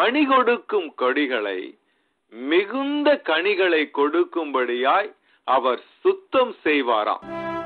கனி கொடுக்கும் கொடிகளை மிகுந்த கனிகளை கொடுக்கும்படியாய் அவர் சுத்தம் செய்வாராம்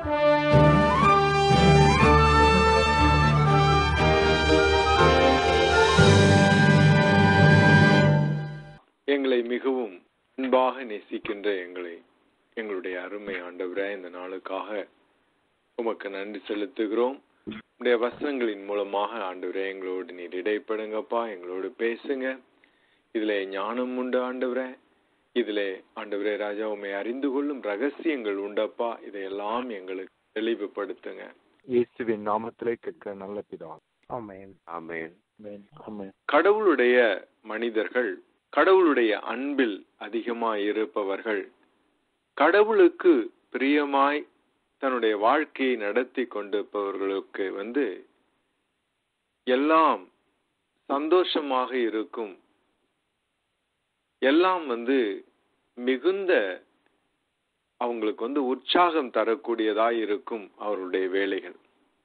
எங்களை மிகவும் அன்பாக நேசிக்கின்ற எங்களை எங்களுடைய அருமை ஆண்டவரே இந்த நாளுக்காக உமக்கு நன்றி செலுத்துகிறோம் உடைய வசனங்களின் மூலமாக ஆண்டவரே எங்களோடு நீர் இடைப்படுங்கப்பா எங்களோடு பேசுங்க இதுல ஞானம் உண்டு ஆண்டவரே இதுல ஆண்டவரே ராஜா உண்மை அறிந்து கொள்ளும் ரகசியங்கள் உண்டப்பா இதையெல்லாம் எங்களுக்கு தெளிவுபடுத்துங்க இயேசுவின் நாமத்திலே கேட்கிற நல்ல பிதா ஆமென் ஆமென் ஆமென் ஆமென் கடவுளுடைய மனிதர்கள் கடவுளுடைய அன்பில் அதிகமாய் இருப்பவர்கள் கடவுளுக்கு பிரியமாய் தன்னுடைய வாழ்க்கையை நடத்தி கொண்டிருப்பவர்களுக்கு வந்து எல்லாம் சந்தோஷமாக இருக்கும் எல்லாம் வந்து மிகுந்த அவங்களுக்கு வந்து உற்சாகம் தரக்கூடியதாய் இருக்கும் அவருடைய வேலைகள்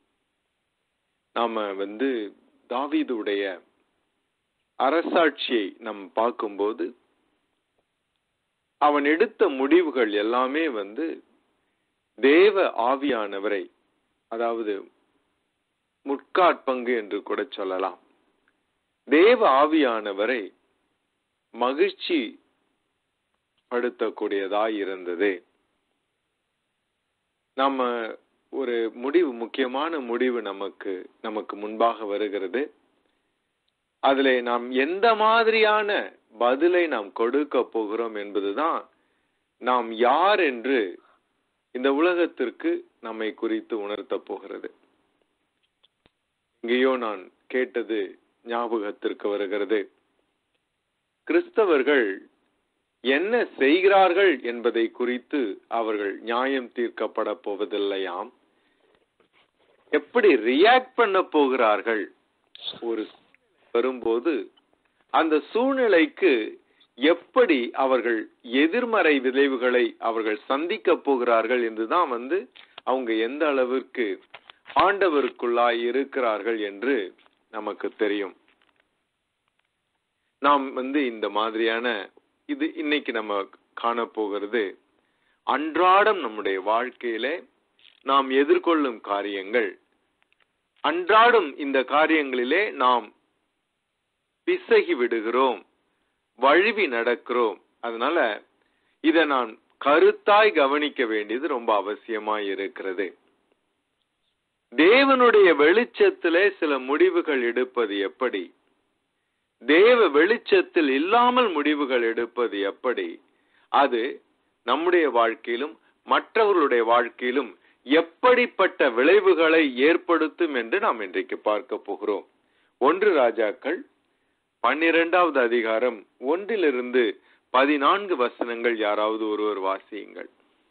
நாம வந்து தாவீதுடைய அரசாட்சியை நம்ம பார்க்கும்போது அவன் எடுத்த முடிவுகள் எல்லாமே வந்து தேவ ஆவியானவரை அதாவது முட்காட்பங்கு என்று கூட சொல்லலாம் தேவ ஆவியானவரை மகிழ்ச்சி படுத்தக்கூடியதாய் இருந்தது நம்ம ஒரு முடிவு முக்கியமான முடிவு நமக்கு நமக்கு முன்பாக வருகிறது அதிலே நாம் எந்த மாதிரியான பதிலை நாம் கொடுக்க போகிறோம் என்பதுதான் நாம் யார் என்று இந்த உலகத்திற்கு நம்மை குறித்து உணர்த்தப் போகிறது இங்கேயோ நான் கேட்டது ஞாபகத்திற்கு வருகிறது கிறிஸ்தவர்கள் என்ன செய்கிறார்கள் என்பதை குறித்து அவர்கள் நியாயம் தீர்க்கப்பட போவதில்லையாம் எப்படி ரியாக்ட் பண்ண போகிறார்கள் ஒரு வரும்போது அந்த சூழ்நிலைக்கு எப்படி அவர்கள் எதிர்மறை விளைவுகளை அவர்கள் சந்திக்க போகிறார்கள் என்றுதான் வந்து அவங்க எந்த அளவிற்கு ஆண்டவருக்குள்ளாய் இருக்கிறார்கள் என்று நமக்கு தெரியும் நாம் வந்து இந்த மாதிரியான இது இன்னைக்கு நம்ம காணப்போகிறது அன்றாடம் நம்முடைய வாழ்க்கையிலே நாம் எதிர்கொள்ளும் காரியங்கள் அன்றாடம் இந்த காரியங்களிலே நாம் பிசகி விடுகிறோம் வழுவி நடக்கிறோம் அதனால இத நான் கருத்தாய் கவனிக்க வேண்டியது ரொம்ப அவசியமாய் இருக்கிறது தேவனுடைய வெளிச்சத்திலே சில முடிவுகள் எடுப்பது எப்படி தேவ வெளிச்சத்தில் இல்லாமல் முடிவுகள் எடுப்பது எப்படி அது நம்முடைய வாழ்க்கையிலும் மற்றவர்களுடைய வாழ்க்கையிலும் எப்படிப்பட்ட விளைவுகளை ஏற்படுத்தும் என்று நாம் இன்றைக்கு பார்க்க போகிறோம் ஒன்று ராஜாக்கள் பன்னிரெண்டாவது அதிகாரம் ஒன்றிலிருந்து பதினான்கு வசனங்கள் யாராவது ஒருவர் வாசியுங்கள்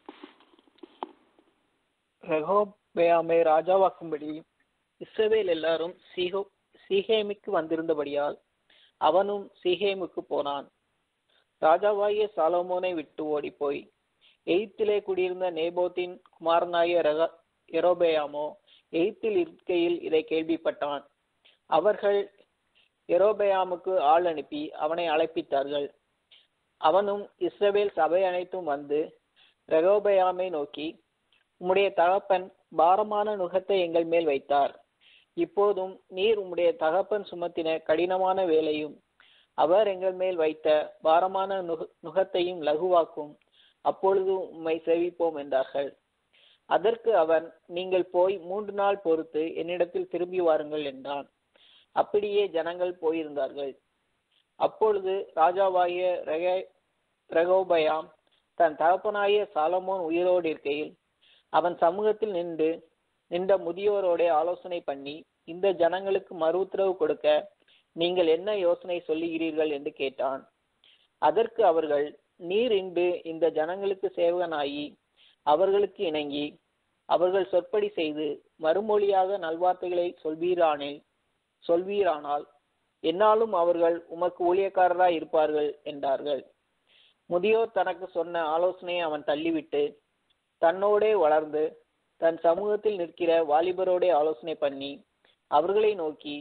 ரெகோபெயாமை ராஜாவாக்கும்படி இஸ்ரவேல் எல்லாரும் சீகோ சீகேமுக்கு வந்திருந்தபடியால் அவனும் சீகேமுக்கு போனான் ராஜாவாகிய சாலமோனை விட்டு ஓடிப்போய் எய்த்திலே குடியிருந்த நேபோத்தின் குமாரனாகிய ரக எரோபெயாமோ எய்த்தில் இருக்கையில் இதை கேள்விப்பட்டான் அவர்கள் எரோபெயாமுக்கு ஆள் அனுப்பி அவனை அழைப்பித்தார்கள் அவனும் இஸ்ரவேல் சபை அனைத்தும் வந்து ரெகோபயாமை நோக்கி உம்முடைய தகப்பன் பாரமான நுகத்தை எங்கள் மேல் வைத்தார் இப்போதும் நீர் உம்முடைய தகப்பன் சுமத்தின கடினமான வேலையும் அவர் எங்கள் மேல் வைத்த பாரமான நுக நுகத்தையும் லகுவாக்கும் அப்பொழுது உம்மை சேவிப்போம் என்றார்கள் அதற்கு அவன் நீங்கள் போய் மூன்று நாள் பொறுத்து என்னிடத்தில் திரும்பி வாருங்கள் என்றான் அப்படியே ஜனங்கள் போயிருந்தார்கள் அப்பொழுது ராஜாவாகிய ரெகே ரெகோபயாம் தன் தகப்பனாகிய சாலமோன் உயிரோடு இருக்கையில் அவன் சமூகத்தில் நின்று நின்ற முதியோரோட ஆலோசனை பண்ணி இந்த ஜனங்களுக்கு மறு உத்தரவு கொடுக்க நீங்கள் என்ன யோசனை சொல்லுகிறீர்கள் என்று கேட்டான் அதற்கு அவர்கள் நீர் இன்று இந்த ஜனங்களுக்கு சேவகனாகி அவர்களுக்கு இணங்கி அவர்கள் சொற்படி செய்து மறுமொழியாக நல்வார்த்தைகளை சொல்வீரானில் சொல்வீரானால் என்னாலும் அவர்கள் உமக்கு ஊழியக்காரராய் இருப்பார்கள் என்றார்கள் முதியோர் தனக்கு சொன்ன ஆலோசனையை அவன் தள்ளிவிட்டு தன்னோடே வளர்ந்து தன் சமூகத்தில் நிற்கிற வாலிபரோடே ஆலோசனை பண்ணி அவர்களை நோக்கி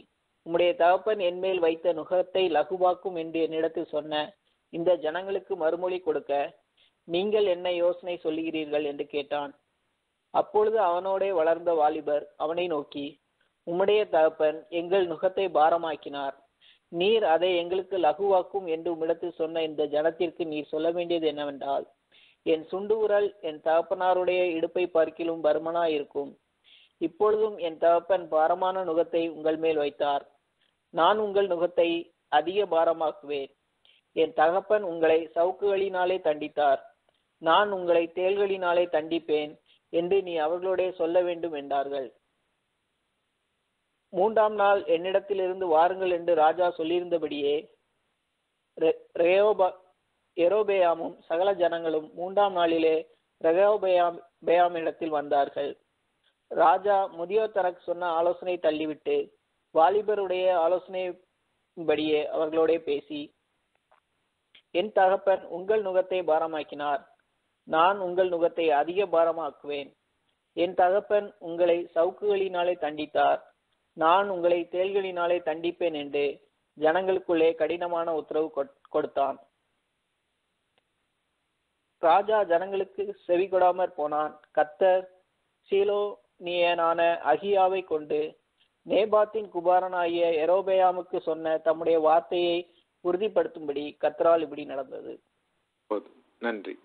உம்முடைய தகப்பன் என்மேல் வைத்த நுகத்தை லகுவாக்கும் என்று என்னிடத்தில் சொன்ன இந்த ஜனங்களுக்கு மறுமொழி கொடுக்க நீங்கள் என்ன யோசனை சொல்லுகிறீர்கள் என்று கேட்டான் அப்பொழுது அவனோடே வளர்ந்த வாலிபர் அவனை நோக்கி உம்முடைய தகப்பன் எங்கள் நுகத்தை பாரமாக்கினார் நீர் அதை எங்களுக்கு லகுவாக்கும் என்று உம்மிடத்தில் சொன்ன இந்த ஜனத்திற்கு நீர் சொல்ல வேண்டியது என்னவென்றால் என் சுண்டு உரல் என் தகப்பனாருடைய இடுப்பை பார்க்கிலும் பருமனா இருக்கும் இப்பொழுதும் என் தகப்பன் பாரமான நுகத்தை உங்கள் மேல் வைத்தார் நான் உங்கள் நுகத்தை அதிக பாரமாக்குவேன் என் தகப்பன் உங்களை சவுக்குகளினாலே தண்டித்தார் நான் உங்களை தேள்களினாலே தண்டிப்பேன் என்று நீ அவர்களோடே சொல்ல வேண்டும் என்றார்கள் மூன்றாம் நாள் என்னிடத்திலிருந்து வாருங்கள் என்று ராஜா சொல்லியிருந்தபடியே ரெ- ரெயோபா எரோபேயாமும் சகல ஜனங்களும் மூன்றாம் நாளிலே ரெகோபேயாம் பேயாமிடத்தில் வந்தார்கள் ராஜா முதியோர் தனக்கு சொன்ன ஆலோசனை தள்ளிவிட்டு வாலிபருடைய ஆலோசனையின்படியே அவர்களோடே பேசி என் தகப்பன் உங்கள் நுகத்தை பாரமாக்கினார் நான் உங்கள் நுகத்தை அதிக பாரமாக்குவேன் என் தகப்பன் உங்களை சவுக்குகளினாலே தண்டித்தார் நான் உங்களை தேள்களினாலே தண்டிப்பேன் என்று ஜனங்களுக்குள்ளே கடினமான உத்தரவு கொட்- கொடுத்தான் ராஜா ஜனங்களுக்கு செவி கொடாமற் போனான் கத்தர் சீலோனியனான அகியாவை கொண்டு நேபாத்தின் குபாரனாகிய எரோபேயாமுக்கு சொன்ன தம்முடைய வார்த்தையை உறுதிப்படுத்தும்படி கத்தரால் இப்படி நடந்தது போதும் நன்றி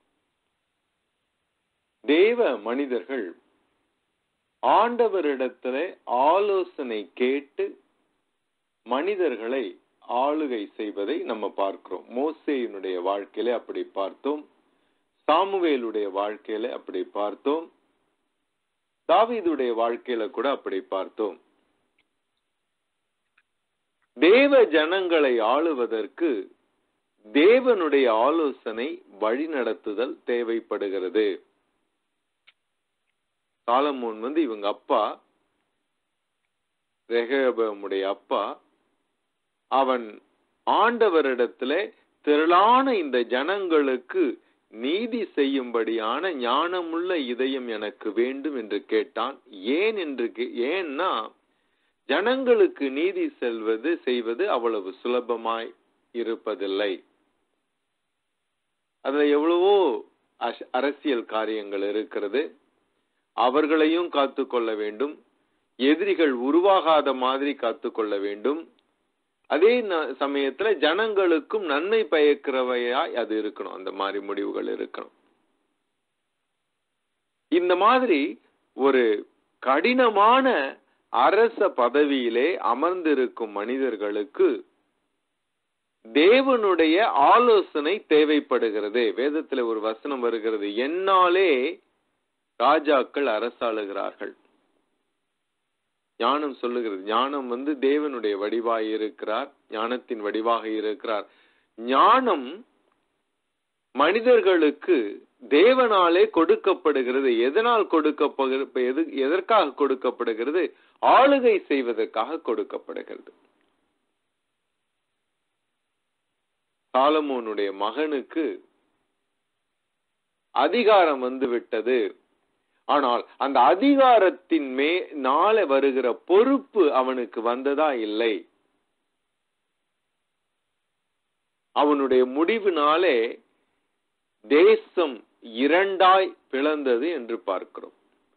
தேவ மனிதர்கள் ஆண்டவரிடத்துல ஆலோசனை கேட்டு மனிதர்களை ஆளுகை செய்வதை நம்ம பார்க்கிறோம் மோசேயினுடைய வாழ்க்கையில அப்படி பார்த்தோம் சாமுவேலுடைய வாழ்க்கையில அப்படி பார்த்தோம் தாவீதுடைய வாழ்க்கையில கூட அப்படி பார்த்தோம் தேவ ஜனங்களை ஆளுவதற்கு தேவனுடைய ஆலோசனை வழிநடத்துதல் தேவைப்படுகிறது சாலமோன் வந்து இவங்க அப்பா ரெகபமுடைய அப்பா அவன் ஆண்டவரிடத்துல திரளான இந்த ஜனங்களுக்கு நீதி செய்யும்படியான ஞானமுள்ள இதயம் எனக்கு வேண்டும் என்று கேட்டான் ஏன் என்று கே- ஏன்னா ஜனங்களுக்கு நீதி செல்வது செய்வது அவ்வளவு சுலபமாய் இருப்பதில்லை அதுல எவ்வளவோ அஷ்- அரசியல் காரியங்கள் இருக்கிறது அவர்களையும் காத்துக்கொள்ள வேண்டும் எதிரிகள் உருவாகாத மாதிரி காத்துக்கொள்ள வேண்டும் அதே ந- சமயத்துல ஜனங்களுக்கும் நன்மை பயக்கிறவையாய் அது இருக்கணும் அந்த மாதிரி முடிவுகள் இருக்கணும் இந்த மாதிரி ஒரு கடினமான அரச பதவியிலே அமர்ந்திருக்கும் மனிதர்களுக்கு தேவனுடைய ஆலோசனை தேவைப்படுகிறது வேதத்துல ஒரு வசனம் வருகிறது என்னாலே ராஜாக்கள் அரசாளுகிறார்கள் ஞானம் சொல்லுகிறது ஞானம் வந்து தேவனுடைய வடிவாய் இருக்கிறார் ஞானத்தின் வடிவாக இருக்கிறார் ஞானம் மனிதர்களுக்கு தேவனாலே கொடுக்கப்படுகிறது எதனால் கொடுக்கப்படுகிறது எது எதற்காக கொடுக்கப்படுகிறது ஆளுகை செய்வதற்காக கொடுக்கப்படுகிறது சாலமோனுடைய மகனுக்கு அதிகாரம் வந்து விட்டது ஆனால் அந்த அதிகாரத்தின் மே நாளை வருகிற பொறுப்பு அவனுக்கு வந்ததா இல்லை அவனுடைய முடிவினாலே தேசம் இரண்டாய் பிளந்தது என்று பார்க்கிறோம்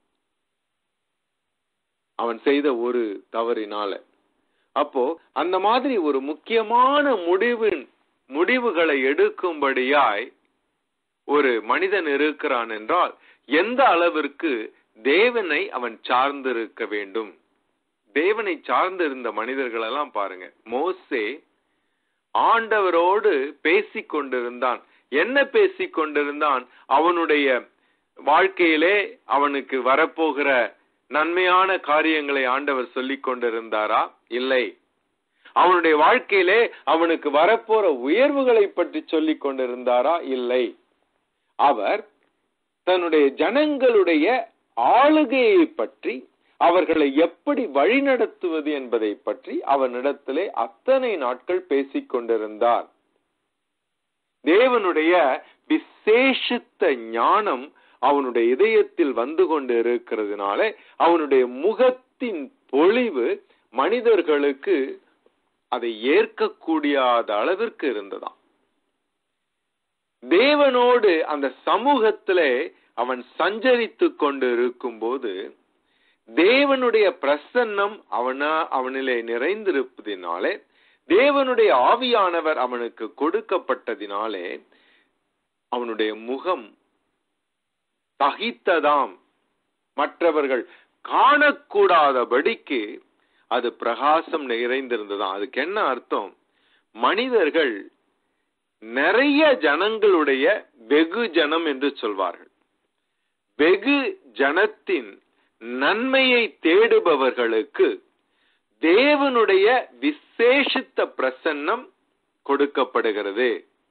அவன் செய்த ஒரு தவறினால அப்போ அந்த மாதிரி ஒரு முக்கியமான முடிவின் முடிவுகளை எடுக்கும்படியாய் ஒரு மனிதன் இருக்கிறான் என்றால் எந்த அளவிற்கு தேவனை அவன் சார்ந்திருக்க வேண்டும் தேவனை சார்ந்திருந்த மனிதர்கள் எல்லாம் பாருங்க மோசே ஆண்டவரோடு பேசிக் கொண்டிருந்தான் என்ன பேசிக் கொண்டிருந்தான் அவனுடைய வாழ்க்கையிலே அவனுக்கு வரப்போகிற நன்மையான காரியங்களை ஆண்டவர் சொல்லிக் கொண்டிருந்தாரா இல்லை அவனுடைய வாழ்க்கையிலே அவனுக்கு வரப்போற உயர்வுகளை பற்றி சொல்லிக் கொண்டிருந்தாரா இல்லை அவர் தன்னுடைய ஜனங்களுடைய ஆளுகையை பற்றி அவர்களை எப்படி வழிநடத்துவது என்பதை பற்றி அவனிடத்திலே அத்தனை நாட்கள் பேசிக் கொண்டிருந்தார் தேவனுடைய விசேஷித்த ஞானம் அவனுடைய இதயத்தில் வந்து கொண்டு இருக்கிறதுனால அவனுடைய முகத்தின் பொழிவு மனிதர்களுக்கு அதை ஏற்கக்கூடியாத அளவிற்கு இருந்ததாம் தேவனோடு அந்த சமூகத்திலே அவன் சஞ்சரித்து கொண்டு இருக்கும்போது தேவனுடைய பிரசன்னம் அவனா அவனிலே நிறைந்திருப்பதினாலே தேவனுடைய ஆவியானவர் அவனுக்கு கொடுக்கப்பட்டதினாலே அவனுடைய முகம் தகித்ததாம் மற்றவர்கள் காணக்கூடாதபடிக்கு அது பிரகாசம் நிறைந்திருந்ததாம் அதுக்கு என்ன அர்த்தம் மனிதர்கள் நிறைய ஜனங்களுடைய வெகு ஜனம் என்று சொல்வார்கள் வெகு ஜனத்தின் நன்மையை தேடுபவர்களுக்கு தேவனுடைய விசேஷித்த பிரசன்னம் கொடுக்கப்படுகிறது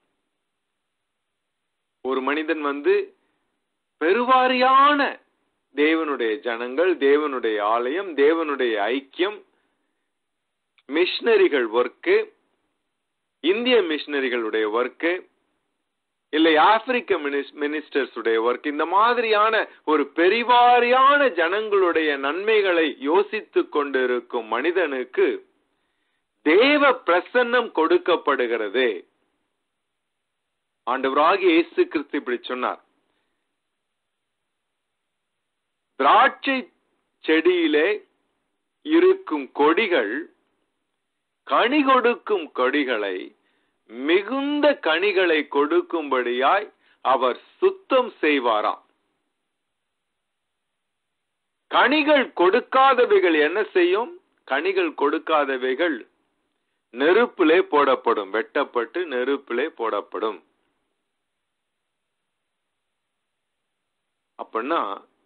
ஒரு மனிதன் வந்து பெருவாரியான தேவனுடைய ஜனங்கள் தேவனுடைய ஆலயம் தேவனுடைய ஐக்கியம் மிஷனரிகள் ஒர்க்கு இந்திய மிஷனரிகளுடைய ஒர்க்கு இல்லை ஆப்பிரிக்க மினிஸ்டர்ஸ் உடைய ஒர்க் இந்த மாதிரியான ஒரு பெரிவாரியான ஜனங்களுடைய நன்மைகளை யோசித்து கொண்டிருக்கும் மனிதனுக்கு தேவ பிரசன்னம் கொடுக்கப்படுகிறது ஆண்டவராகிய இயேசு கிறிஸ்து இப்படி சொன்னார் திராட்சை செடியிலே இருக்கும் கொடிகள் கனி கொடுக்கும் கொடிகளை மிகுந்த கனிகளை கொடுக்கும்படியாய் அவர் சுத்தம் செய்வாராம் கனிகள் கொடுக்காதவைகள் என்ன செய்யும் கனிகள் கொடுக்காதவைகள் நெருப்பிலே போடப்படும் வெட்டப்பட்டு நெருப்பிலே போடப்படும் அப்படின்னா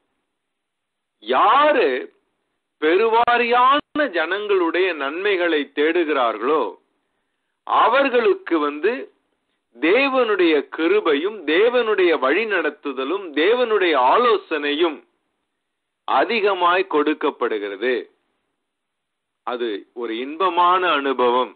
யாரு பெருவாரியான ஜனங்களுடைய நன்மைகளை தேடுகிறார்களோ அவர்களுக்கு வந்து தேவனுடைய கிருபையும் தேவனுடைய வழிநடத்துதலும் தேவனுடைய ஆலோசனையும் அதிகமாய் கொடுக்கப்படுகிறது அது ஒரு இன்பமான அனுபவம்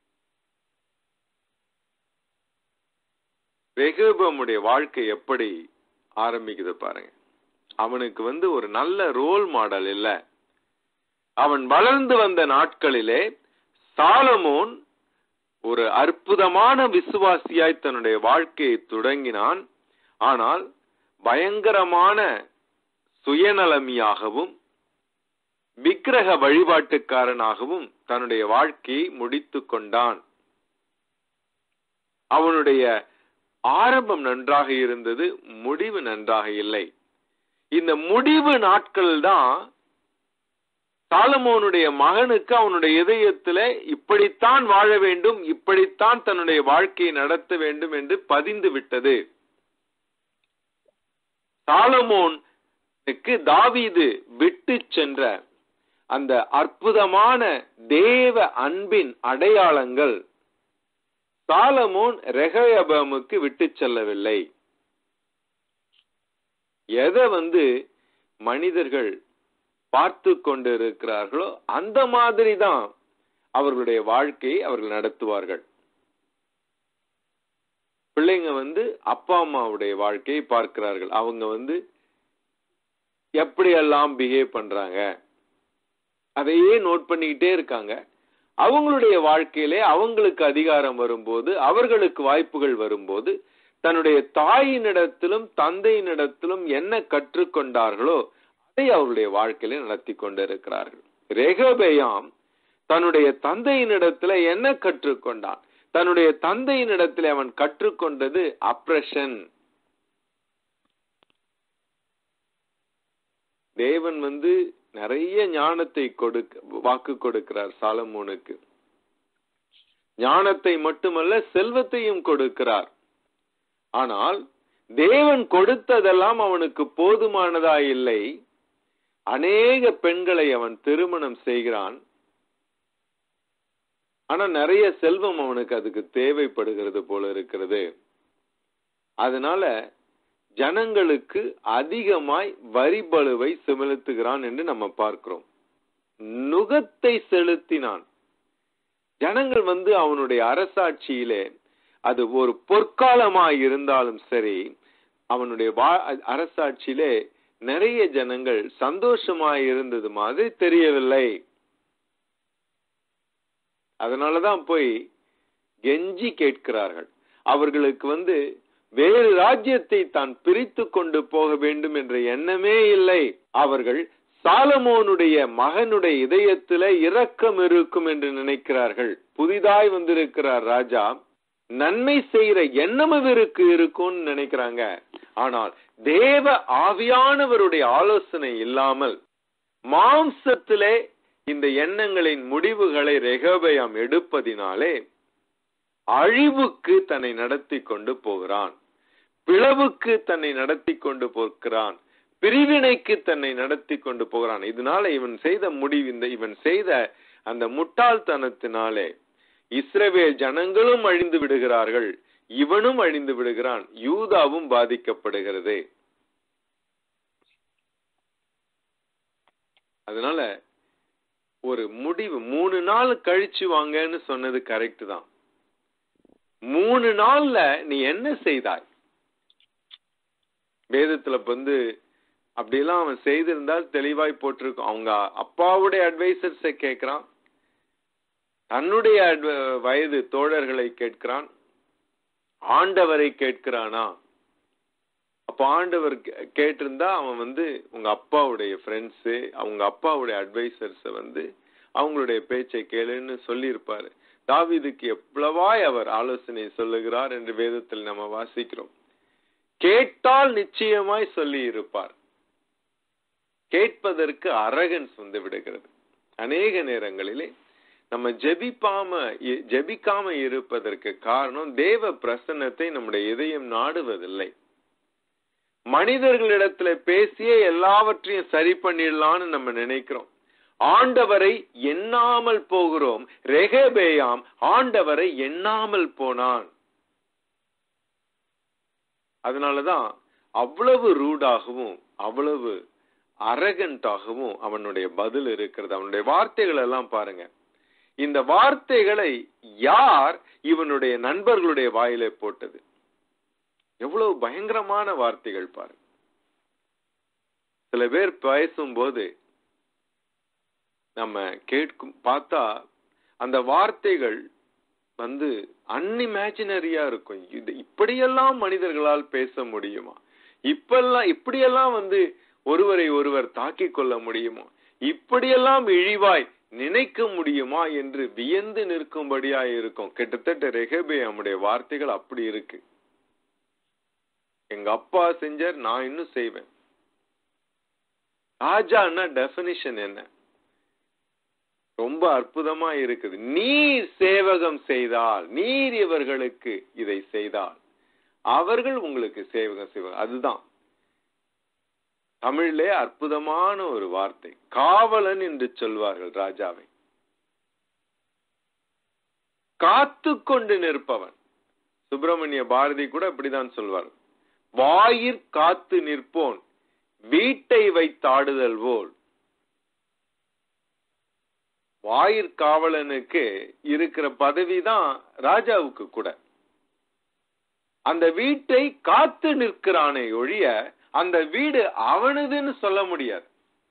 ரெகபமுடைய வாழ்க்கை எப்படி ஆரம்பிக்குது பாருங்க அவனுக்கு வந்து ஒரு நல்ல ரோல் மாடல் இல்ல அவன் வளர்ந்து வந்த நாட்களிலே சாலமோன் ஒரு அற்புதமான விசுவாசியாய் தன்னுடைய வாழ்க்கையை தொடங்கினான் ஆனால் பயங்கரமான சுயநலமியாகவும் விக்கிரக வழிபாட்டுக்காரனாகவும் தன்னுடைய வாழ்க்கையை முடித்து கொண்டான் அவனுடைய ஆரம்பம் நன்றாக இருந்தது முடிவு நன்றாக இல்லை இந்த முடிவு நாட்கள் தான் சாலமோனுடைய மகனுக்கு அவனுடைய இதயத்துல இப்படித்தான் வாழ வேண்டும் இப்படித்தான் தன்னுடைய வாழ்க்கையை நடத்த வேண்டும் என்று பதிந்து விட்டது சாலமோனுக்கு தாவீது விட்டு சென்ற அந்த அற்புதமான தேவ அன்பின் அடையாளங்கள் சாலமோன் ரெகயபமுக்கு விட்டு செல்லவில்லை எதை வந்து மனிதர்கள் பார்த்து கொண்டு இருக்கிறார்களோ அந்த மாதிரி தான் அவர்களுடைய வாழ்க்கையை அவர்கள் நடத்துவார்கள் பிள்ளைங்க வந்து அப்பா அம்மாவுடைய வாழ்க்கையை பார்க்கிறார்கள் அவங்க வந்து எப்படியெல்லாம் பிஹேவ் பண்றாங்க அதையே நோட் பண்ணிக்கிட்டே இருக்காங்க அவங்களுடைய வாழ்க்கையிலே அவங்களுக்கு அதிகாரம் வரும்போது அவர்களுக்கு வாய்ப்புகள் வரும்போது தன்னுடைய தாயினிடத்திலும் தந்தையினிடத்திலும் என்ன கற்றுக்கொண்டார்களோ அதை அவருடைய வாழ்க்கையில நடத்தி கொண்டிருக்கிறார்கள் ரெகபேயாம் தன்னுடைய தந்தையினிடத்துல என்ன கற்றுக்கொண்டான் தன்னுடைய தந்தையினிடத்துல அவன் கற்றுக்கொண்டது அப்ரஷன் தேவன் வந்து நிறைய ஞானத்தை கொடுக்க வாக்கு கொடுக்கிறார் சாலமோனுக்கு ஞானத்தை மட்டுமல்ல செல்வத்தையும் கொடுக்கிறார் ஆனால் தேவன் கொடுத்ததெல்லாம் அவனுக்கு போதுமானதா இல்லை அநேக பெண்களை அவன் திருமணம் செய்கிறான் ஆனா நிறைய செல்வம் அவனுக்கு அதுக்கு தேவைப்படுகிறது போல இருக்கிறது அதனால ஜனங்களுக்கு அதிகமாய் வரிபலுவை செலுத்துகிறான் என்று நம்ம பார்க்கிறோம் நுகத்தை செலுத்தினான் ஜனங்கள் வந்து அவனுடைய அரசாட்சியிலே அது ஒரு பொற்காலமாய் இருந்தாலும் சரி அவனுடைய அரசாட்சியிலே நிறைய ஜனங்கள் சந்தோஷமாய் இருந்தது மாதிரி தெரியவில்லை அதனாலதான் போய் கெஞ்சி கேட்கிறார்கள் அவர்களுக்கு வந்து வேறு ராஜ்யத்தை தான் பிரித்து கொண்டு போக வேண்டும் என்ற எண்ணமே இல்லை அவர்கள் சாலமோனுடைய மகனுடைய இதயத்தில இரக்கம் இருக்கும் என்று நினைக்கிறார்கள் புதிதாய் வந்திருக்கிறார் ராஜா நன்மை செய்யற எண்ணம் இவருக்கு இருக்கும்னு நினைக்கிறாங்க ஆனால் தேவ ஆவியானவருடைய ஆலோசனை இல்லாமல் மாம்சத்திலே இந்த எண்ணங்களின் முடிவுகளை ரெகபயாம் எடுப்பதினாலே அழிவுக்கு தன்னை நடத்தி கொண்டு போகிறான் பிளவுக்கு தன்னை நடத்தி கொண்டு போகிறான் பிரிவினைக்கு தன்னை நடத்தி கொண்டு போகிறான் இதனால இவன் செய்த முடிவு இந்த இவன் செய்த அந்த முட்டாள்தனத்தினாலே இஸ்ரவேல் ஜனங்களும் அழிந்து விடுகிறார்கள் இவனும் அழிந்து விடுகிறான் யூதாவும் பாதிக்கப்படுகிறது அதனால ஒரு முடிவு மூணு நாள் கழிச்சு வாங்கன்னு சொன்னது கரெக்ட் தான் மூணு நாள்ல நீ என்ன செய்தாய் வேதத்துல வந்து அப்படியெல்லாம் அவன் செய்திருந்தால் தெளிவாய் போட்டிருக்கும் அவங்க அப்பாவுடைய அட்வைசர்ஸை கேட்கிறான் தன்னுடைய adv- வயது தோழர்களை கேட்கிறான் ஆண்டவரை கேட்கிறானா அப்ப ஆண்டவர் கே- கேட்டிருந்தா அவன் வந்து உங்க அப்பாவுடைய ஃப்ரெண்ட்ஸு அவங்க அப்பாவுடைய அட்வைசர்ஸ வந்து அவங்களுடைய பேச்சை கேளுன்னு சொல்லியிருப்பாரு தாவீதுக்கு எவ்வளவாய் அவர் ஆலோசனை சொல்லுகிறார் என்று வேதத்தில் நம்ம வாசிக்கிறோம் கேட்டால் நிச்சயமாய் சொல்லி இருப்பார் கேட்பதற்கு அரகன்ஸ் வந்து விடுகிறது அநேக நேரங்களிலே நம்ம ஜெபிப்பாம இ- ஜெபிக்காம இருப்பதற்கு காரணம் தேவ பிரசன்னத்தை நம்முடைய இதயம் நாடுவதில்லை மனிதர்களிடத்துல பேசியே எல்லாவற்றையும் சரி பண்ணிடலாம்னு நம்ம நினைக்கிறோம் ஆண்டவரை எண்ணாமல் போகிறோம் ரெகபேயாம் ஆண்டவரை எண்ணாமல் போனான் அதனாலதான் அவ்வளவு ரூடாகவும் அவ்வளவு அரகண்டாகவும் அவனுடைய பதில் இருக்கிறது அவனுடைய வார்த்தைகள் எல்லாம் பாருங்க இந்த வார்த்தைகளை யார் இவனுடைய நண்பர்களுடைய வாயிலே போட்டது எவ்வளவு பயங்கரமான வார்த்தைகள் பாருங்க சில பேர் பேசும்போது நம்ம கேட்கும் பார்த்தா அந்த வார்த்தைகள் வந்து அன்இமேஜினரியா இருக்கும் இது இப்படியெல்லாம் மனிதர்களால் பேச முடியுமா இப்பெல்லாம் இப்படியெல்லாம் வந்து ஒருவரை ஒருவர் தாக்கிக் கொள்ள முடியுமா இப்படியெல்லாம் இழிவாய் நினைக்க முடியுமா என்று வியந்து நிற்கும்படியா இருக்கும் கிட்டத்தட்ட ரெகபே நம்முடைய வார்த்தைகள் அப்படி இருக்கு எங்க அப்பா செஞ்சார் நான் இன்னும் செய்வேன் ராஜான்னா டெபினிஷன் என்ன ரொம்ப அற்புதமா இருக்குது நீர் சேவகம் செய்தால் நீர் இவர்களுக்கு இதை செய்தால் அவர்கள் உங்களுக்கு சேவகம் செய்வார் அதுதான் தமிழிலே அற்புதமான ஒரு வார்த்தை காவலன் என்று சொல்வார்கள் ராஜாவை காத்து கொண்டு நிற்பவன் சுப்பிரமணிய பாரதி கூட இப்படிதான் சொல்வார் வாயிற் காத்து நிற்போன் வீட்டை வைத்தாடுதல் போல் வாயிற் காவலனுக்கு இருக்கிற பதவிதான் ராஜாவுக்கு கூட அந்த வீட்டை காத்து நிற்கிறானே ஒழிய அந்த வீடு அவனதுன்னு சொல்ல முடியாது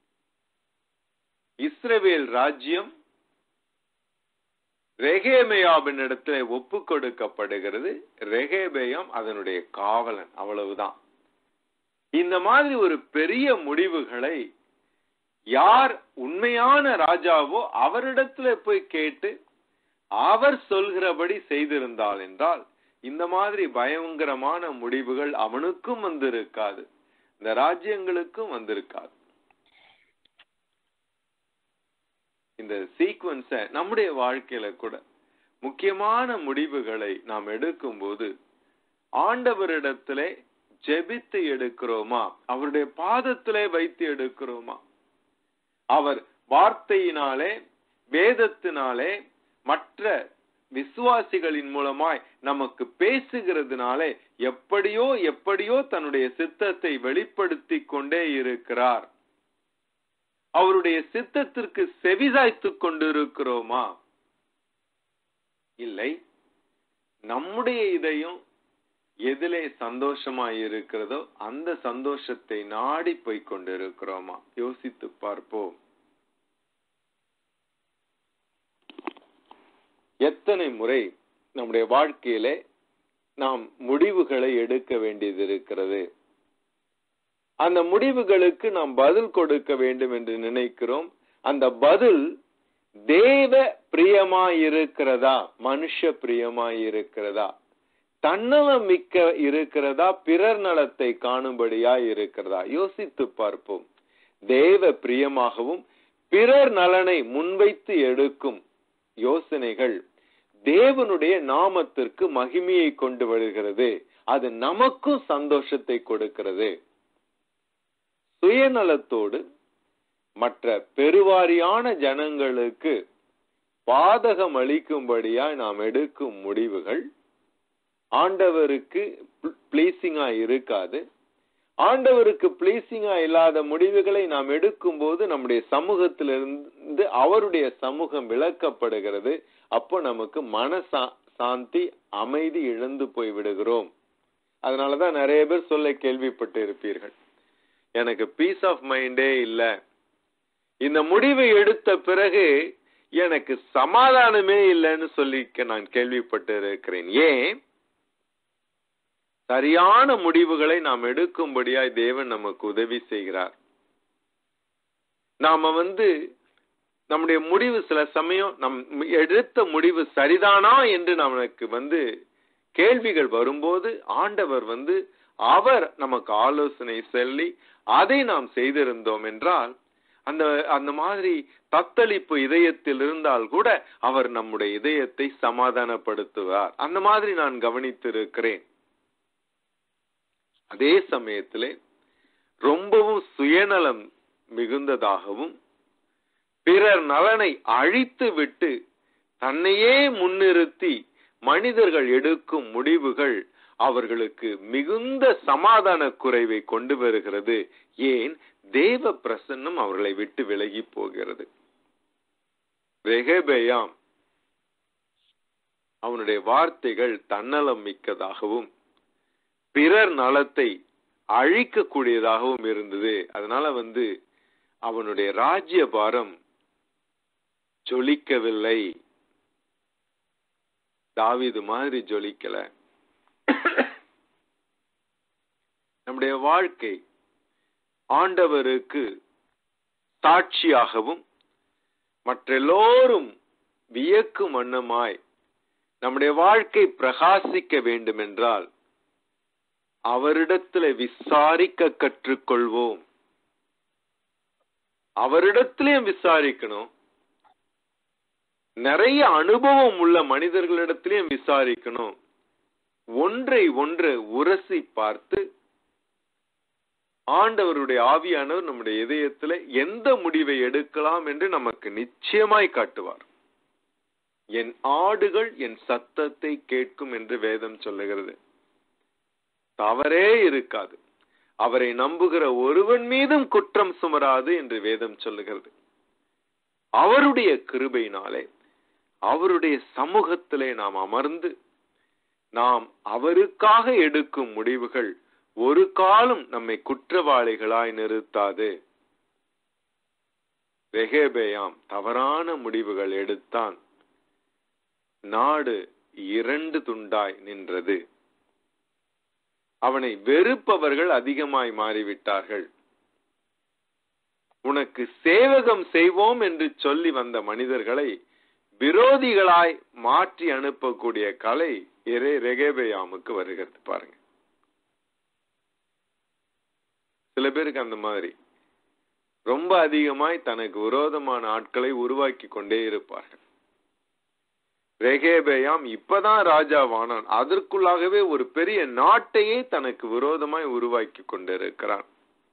இஸ்ரவேல் ராஜ்யம் ரெகேமேயாவின் இடத்துல ஒப்பு கொடுக்கப்படுகிறது ரெகேபேயம் அதனுடைய காவலன் அவ்வளவுதான் இந்த மாதிரி ஒரு பெரிய முடிவுகளை யார் உண்மையான ராஜாவோ அவரிடத்துல போய் கேட்டு அவர் சொல்கிறபடி செய்திருந்தால் என்றால் இந்த மாதிரி பயங்கரமான முடிவுகள் அவனுக்கும் வந்திருக்காது இந்த ராஜ்யங்களுக்கும் வந்திருக்காது இந்த சீக்வன்ஸ நம்முடைய வாழ்க்கையில கூட முக்கியமான முடிவுகளை நாம் எடுக்கும்போது ஆண்டவரிடத்திலே ஜெபித்து எடுக்கிறோமா அவருடைய பாதத்திலே வைத்து எடுக்கிறோமா அவர் வார்த்தையினாலே வேதத்தினாலே மற்ற விசுவாசிகளின் மூலமாய் நமக்கு பேசுகிறதுனாலே எப்படியோ எப்படியோ தன்னுடைய சித்தத்தை வெளிப்படுத்தி கொண்டே இருக்கிறார் அவருடைய சித்தத்திற்கு செவிசாய்த்துக் கொண்டிருக்கிறோமா இல்லை நம்முடைய இதயம் எதிலே சந்தோஷமாய் இருக்கிறதோ அந்த சந்தோஷத்தை நாடி போய்க் கொண்டிருக்கிறோமா யோசித்து பார்ப்போம் எத்தனை முறை நம்முடைய வாழ்க்கையிலே நாம் முடிவுகளை எடுக்க வேண்டியது இருக்கிறது அந்த முடிவுகளுக்கு நாம் பதில் கொடுக்க வேண்டும் என்று நினைக்கிறோம் அந்த பதில் தேவ பிரியமாயிருக்கிறதா மனுஷ பிரியமாயிருக்கிறதா தன்னலம் மிக்க இருக்கிறதா பிறர் நலத்தை காணும்படியா இருக்கிறதா யோசித்து பார்ப்போம் தேவ பிரியமாகவும் பிறர் நலனை முன்வைத்து எடுக்கும் யோசனைகள் தேவனுடைய நாமத்திற்கு மகிமையை கொண்டு வருகிறது அது நமக்கும் சந்தோஷத்தை கொடுக்கிறது சுயநலத்தோடு மற்ற பெருவாரியான ஜனங்களுக்கு பாதகம் அளிக்கும்படியாய் நாம் எடுக்கும் முடிவுகள் ஆண்டவருக்கு பிளீசிங்கா இருக்காது ஆண்டவருக்கு பிளீசிங்கா இல்லாத முடிவுகளை நாம் எடுக்கும் போது நம்முடைய சமூகத்திலிருந்து அவருடைய சமூகம் விளக்கப்படுகிறது அப்போ நமக்கு மன சாந்தி அமைதி இழந்து போய் விடுகிறோம் அதனாலதான் நிறைய பேர் சொல்ல கேள்விப்பட்டு இருப்பீர்கள் எனக்கு பீஸ் ஆஃப் மைண்டே இல்ல இந்த முடிவை எடுத்த பிறகு எனக்கு சமாதானமே இல்லைன்னு சொல்லி நான் கேள்விப்பட்டு இருக்கிறேன் ஏன் சரியான முடிவுகளை நாம் எடுக்கும்படியாய் தேவன் நமக்கு உதவி செய்கிறார் நாம வந்து நம்முடைய முடிவு சில சமயம் நம் எடுத்த முடிவு சரிதானா என்று நமக்கு வந்து கேள்விகள் வரும்போது ஆண்டவர் வந்து அவர் நமக்கு ஆலோசனை சொல்லி அதை நாம் செய்திருந்தோம் என்றால் அந்த அந்த மாதிரி தத்தளிப்பு இதயத்தில் இருந்தால் கூட அவர் நம்முடைய இதயத்தை சமாதானப்படுத்துவார் அந்த மாதிரி நான் கவனித்திருக்கிறேன் அதே சமயத்திலே ரொம்பவும் சுயநலம் மிகுந்ததாகவும் பிறர் நலனை அழித்து விட்டு தன்னையே முன்னிறுத்தி மனிதர்கள் எடுக்கும் முடிவுகள் அவர்களுக்கு மிகுந்த சமாதான குறைவை கொண்டு வருகிறது ஏன் தேவ பிரசன்னம் அவர்களை விட்டு விலகி போகிறது ரெகபேயாம் அவனுடைய வார்த்தைகள் தன்னலம் மிக்கதாகவும் பிறர் நலத்தை அழிக்கக்கூடியதாகவும் இருந்தது அதனால வந்து அவனுடைய ராஜ்ய பாரம் ஜொலிக்கவில்லை தாவிது மாதிரி ஜொலிக்கல நம்முடைய வாழ்க்கை ஆண்டவருக்கு சாட்சியாகவும் மற்றெல்லோரும் வியக்கும் வண்ணமாய் நம்முடைய வாழ்க்கை பிரகாசிக்க வேண்டும் என்றால் அவரிடத்துல விசாரிக்க கற்றுக்கொள்வோம் அவரிடத்திலையும் விசாரிக்கணும் நிறைய அனுபவம் உள்ள மனிதர்களிடத்திலையும் விசாரிக்கணும் ஒன்றை ஒன்று உரசி பார்த்து ஆண்டவருடைய ஆவியானவர் நம்முடைய இதயத்துல எந்த முடிவை எடுக்கலாம் என்று நமக்கு நிச்சயமாய் காட்டுவார் என் ஆடுகள் என் சத்தத்தை கேட்கும் என்று வேதம் சொல்லுகிறது தவறே இருக்காது அவரை நம்புகிற ஒருவன் மீதும் குற்றம் சுமராது என்று வேதம் சொல்லுகிறது அவருடைய கிருபையினாலே அவருடைய சமூகத்திலே நாம் அமர்ந்து நாம் அவருக்காக எடுக்கும் முடிவுகள் ஒரு காலம் நம்மை குற்றவாளிகளாய் நிறுத்தாது ரெகேபேயாம் தவறான முடிவுகள் எடுத்தான் நாடு இரண்டு துண்டாய் நின்றது அவனை வெறுப்பவர்கள் அதிகமாய் மாறிவிட்டார்கள் உனக்கு சேவகம் செய்வோம் என்று சொல்லி வந்த மனிதர்களை விரோதிகளாய் மாற்றி அனுப்பக்கூடிய கலை இரே ரெகேபயாமுக்கு வருகிறது பாருங்க சில பேருக்கு அந்த மாதிரி ரொம்ப அதிகமாய் தனக்கு விரோதமான ஆட்களை உருவாக்கி கொண்டே இருப்பார்கள் ரெகேபேயாம் இப்பதான் ராஜாவானான் அதற்குள்ளாகவே ஒரு பெரிய நாட்டையே தனக்கு விரோதமாய் உருவாக்கி கொண்டிருக்கிறான்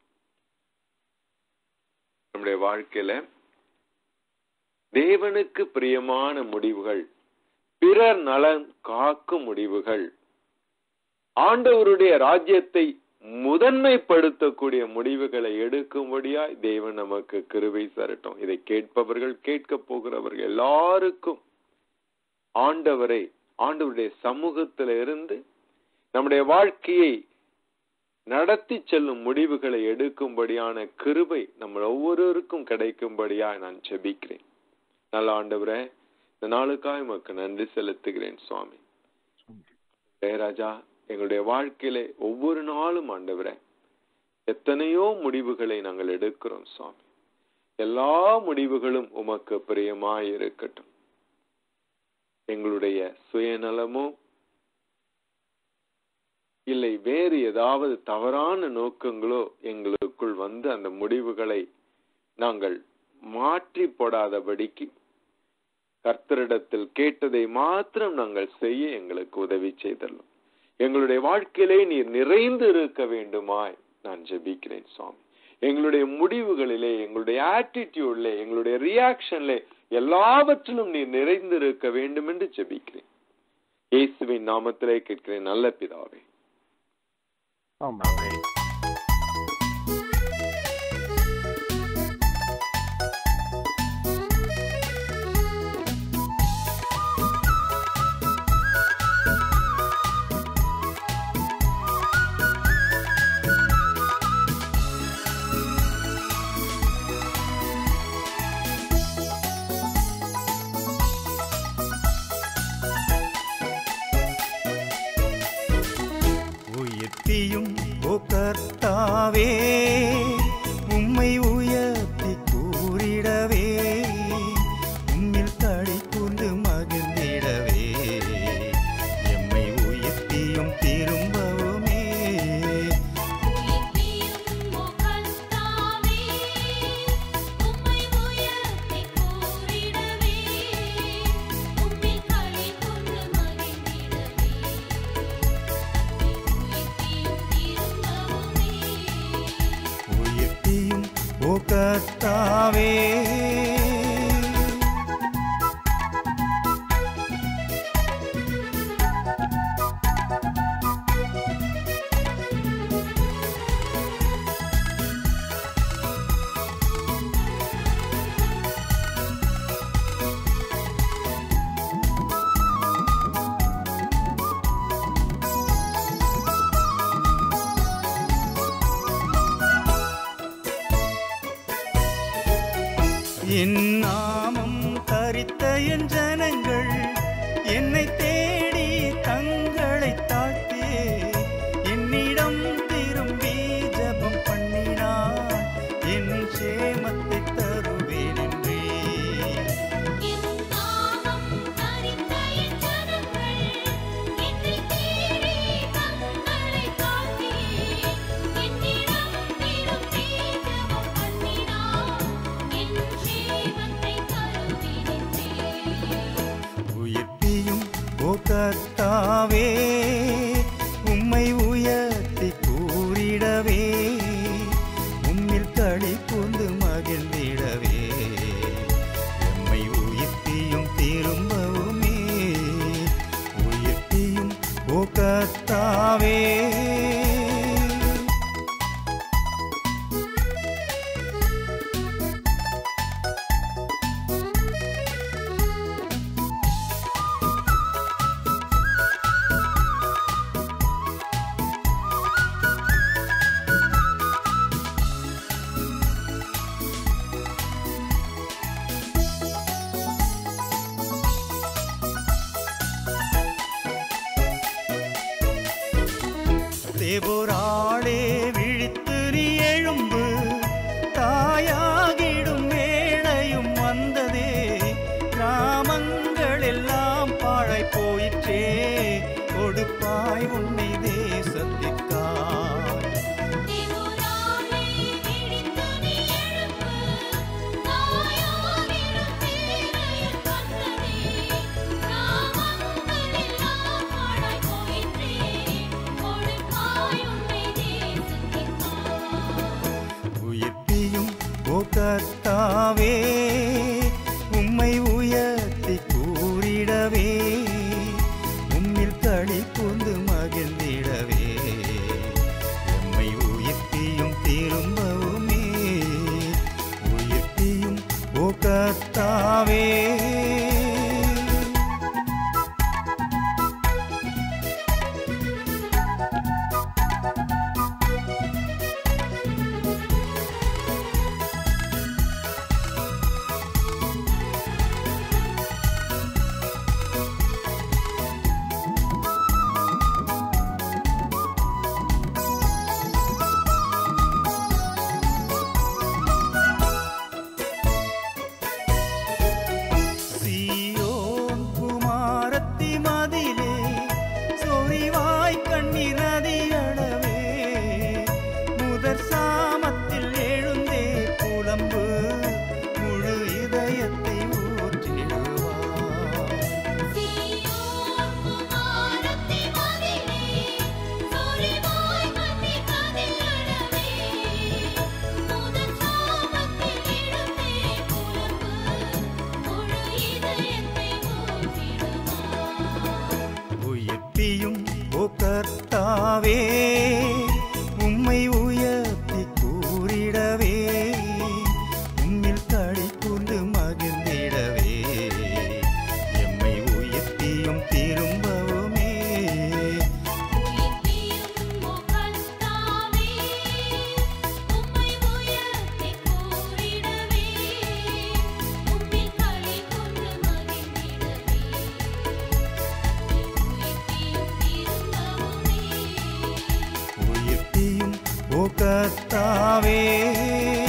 நம்முடைய வாழ்க்கையில தேவனுக்கு பிரியமான முடிவுகள் பிறர் நலன் காக்கும் முடிவுகள் ஆண்டவருடைய ராஜ்யத்தை முதன்மைப்படுத்தக்கூடிய முடிவுகளை எடுக்கும்படியாய் தேவன் நமக்கு கிருவை சரட்டும் இதை கேட்பவர்கள் கேட்க போகிறவர்கள் எல்லாருக்கும் ஆண்டவரை ஆண்டவருடைய சமூகத்தில இருந்து நம்முடைய வாழ்க்கையை நடத்தி செல்லும் முடிவுகளை எடுக்கும்படியான கிருபை நம்ம ஒவ்வொருவருக்கும் கிடைக்கும்படியா நான் செபிக்கிறேன் நல்ல ஆண்டவரே இந்த நாளுக்காக உமக்கு நன்றி செலுத்துகிறேன் சுவாமி ராஜா எங்களுடைய வாழ்க்கையில ஒவ்வொரு நாளும் ஆண்டவரே எத்தனையோ முடிவுகளை நாங்கள் எடுக்கிறோம் சுவாமி எல்லா முடிவுகளும் உமக்கு பிரியமாய் இருக்கட்டும் எங்களுடைய சுயநலமோ இல்லை வேறு ஏதாவது தவறான நோக்கங்களோ எங்களுக்குள் வந்து அந்த முடிவுகளை நாங்கள் மாற்றி போடாதபடிக்கு கர்த்தரிடத்தில் கேட்டதை மாத்திரம் நாங்கள் செய்ய எங்களுக்கு உதவி செய்தல்லும் எங்களுடைய வாழ்க்கையிலே நீர் நிறைந்து இருக்க வேண்டுமாய் நான் ஜெபிக்கிறேன் சுவாமி எங்களுடைய முடிவுகளிலே எங்களுடைய ஆட்டிடியூட்ல எங்களுடைய ரியாக்ஷன்ல எல்லாவற்றிலும் நீர் நிறைந்து இருக்க வேண்டும் என்று ஜெபிக்கிறேன் இயேசுவின் நாமத்திலே கேட்கிறேன் நல்ல பிதாவே ஆமாம் உயர்த்தியும் ஓ கர்த்தாவே உம்மை உயர்த்தி கூறிடவே உம்மில் களி கூர்ந்து மகிழ்ந்திடவே எம்மை உயர்த்தியும் திரும்பவுமே உயிர்ப்பியும் ஓ கர்த்தாவே உம்மை உயர்த்தி கூறிடவே உம்மில் களி கொண்டு மகிழ்ந்திடவே உயிர்ப்பியும் திரும்பவுமே உயர்த்தியும் ஓ கர்த்தாவே என் நாமம் தரித்த என் ஜனங்கள் என்னை தேடி தங்களை தாழ்த்தே என்னிடம் திரும்பி ஜெபம் பண்ணினார் என் சேமத்தை தருவேன் என்றே என் நாமம் தரித்த என் ஜனங்கள் என்னை தேடி தங்களை தாழ்த்தி என்னிடம் திரும்பி ஜெபம் பண்ணினார் என் ஜீவத்தை தருவேனென்றே உயர்த்தியும் ஓ கர்த்தாவே உம்மை உயர்த்தி கூறிடவே உம்மில் களி கூர்ந்து மகிழ்ந்திடவே எம்மை உயர்த்தியும் திரும்பவுமே உயர்த்தியும் ஓ கர்த்தாவே தேபோராளே விழித்து நீ எழும்பு தாயாகிடும் வேளையும் வந்ததே கிராமங்கள் எல்லாம் பாழாய் போயிற்றே கொடுப்பாய் உன்னை தேசத்திற்காய் தேவராலே விழித்து நீ எழும்பு தாயாகிடும் வேளையில் வந்ததே கிராமங்கள் எல்லாம் பாழாய் போயிற்றே கொடுப்பாய் உன்னை தேசத்திற்காய் உயர்த்தியும் ஓ கர்த்தாவே உம்மை உயர்த்தி கூறிடவே உம்மில் களி கூர்ந்து மகிழ்ந்திடவே எம்மை உயர்த்தியும் திரும்பவுமே உயர்த்தியும் ஓ கர்த்தாவே கர்த்தாவே உம்மை உயர்த்தி கூறிடவே உம்மில் களி கூர்ந்து மகிழ்ந்திடவே எம்மை உயர்த்தியும் திரும்பவுமே உயிர்ப்பியும் ஓ கர்த்தாவே உம்மை உயர்த்தி கூறிடவே உம்மில் களி கொண்டு மகிழ்ந்திடவே உயிர்ப்பியும் திரும்பவுமே உயிர்ப்பியும் ஓ கர்த்தாவே